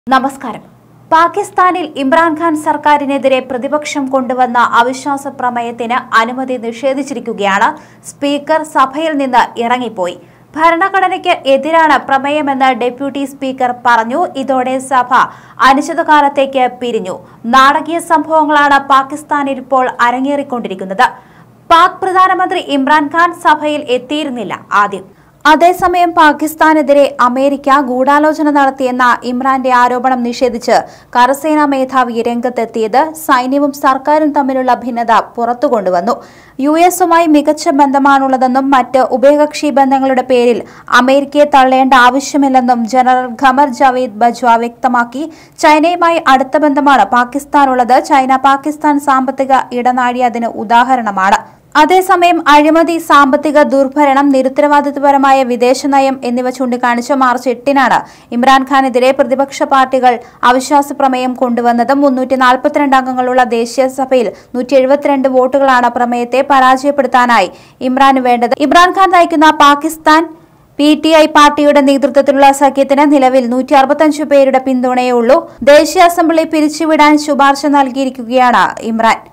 നമസ്കാരം പാകിസ്ഥാനിൽ ഇമ്രാൻഖാൻ സർക്കാരിനെതിരെ പ്രതിപക്ഷം കൊണ്ടുവന്ന അവിശ്വാസ പ്രമേയത്തിന് അനുമതി നിഷേധിച്ചിരിക്കുകയാണ് സ്പീക്കർ സഭയിൽ നിന്ന് ഇറങ്ങിപ്പോയി ഭരണഘടനയ്ക്ക് എതിരാണ് പ്രമേയമെന്ന് ഡെപ്യൂട്ടി സ്പീക്കർ പറഞ്ഞു ഇതോടെ സഭ അനിശ്ചിതകാലത്തേക്ക് പിരിഞ്ഞു നാടകീയ സംഭവങ്ങളാണ് പാകിസ്ഥാനിൽ ഇപ്പോൾ അരങ്ങേറിക്കൊണ്ടിരിക്കുന്നത് പാക് പ്രധാനമന്ത്രി ഇമ്രാൻഖാൻ സഭയിൽ എത്തിയിരുന്നില്ല ആദ്യം അതേസമയം പാകിസ്ഥാനെതിരെ അമേരിക്ക ഗൂഢാലോചന നടത്തിയെന്ന ഇമ്രാന്റെ ആരോപണം നിഷേധിച്ച് കരസേനാ മേധാവി രംഗത്തെത്തിയത് സൈന്യവും സർക്കാരും തമ്മിലുള്ള ഭിന്നത പുറത്തുകൊണ്ടുവന്നു യു എസുമായി മികച്ച ബന്ധമാണുള്ളതെന്നും മറ്റ് ഉഭയകക്ഷി ബന്ധങ്ങളുടെ പേരിൽ അമേരിക്കയെ തള്ളേണ്ട ആവശ്യമില്ലെന്നും ജനറൽ ഖമർ ജാവേദ് ബജ്വ വ്യക്തമാക്കി ചൈനയുമായി അടുത്ത ബന്ധമാണ് പാകിസ്ഥാനുള്ളത് ചൈന പാകിസ്ഥാൻ സാമ്പത്തിക ഇടനാഴി അതിന് ഉദാഹരണമാണ് അതേസമയം അഴിമതി സാമ്പത്തിക ദുർഭരണം നിരുത്തരവാദിത്വപരമായ വിദേശനയം എന്നിവ ചൂണ്ടിക്കാണിച്ച് മാർച്ച് എട്ടിനാണ് ഇമ്രാൻഖാനെതിരെ പ്രതിപക്ഷ പാർട്ടികൾ അവിശ്വാസ പ്രമേയം കൊണ്ടുവന്നത് മുന്നൂറ്റി നാൽപ്പത്തിരണ്ട് അംഗങ്ങളുള്ള ദേശീയ സഭയിൽ നൂറ്റി എഴുപത്തിരണ്ട് വോട്ടുകളാണ് പ്രമേയത്തെ പരാജയപ്പെടുത്താനായി ഇമ്രാന് വേണ്ടത് ഇമ്രാൻഖാൻ നയിക്കുന്ന പാകിസ്ഥാൻ പി ടി ഐ പാർട്ടിയുടെ നേതൃത്വത്തിലുള്ള സഖ്യത്തിന് നിലവിൽ നൂറ്റി അറുപത്തഞ്ച് പേരുടെ പിന്തുണയേ ഉള്ളൂ ദേശീയ അസംബ്ലി പിരിച്ചുവിടാൻ ശുപാർശ നൽകിയിരിക്കുകയാണ് ഇമ്രാൻ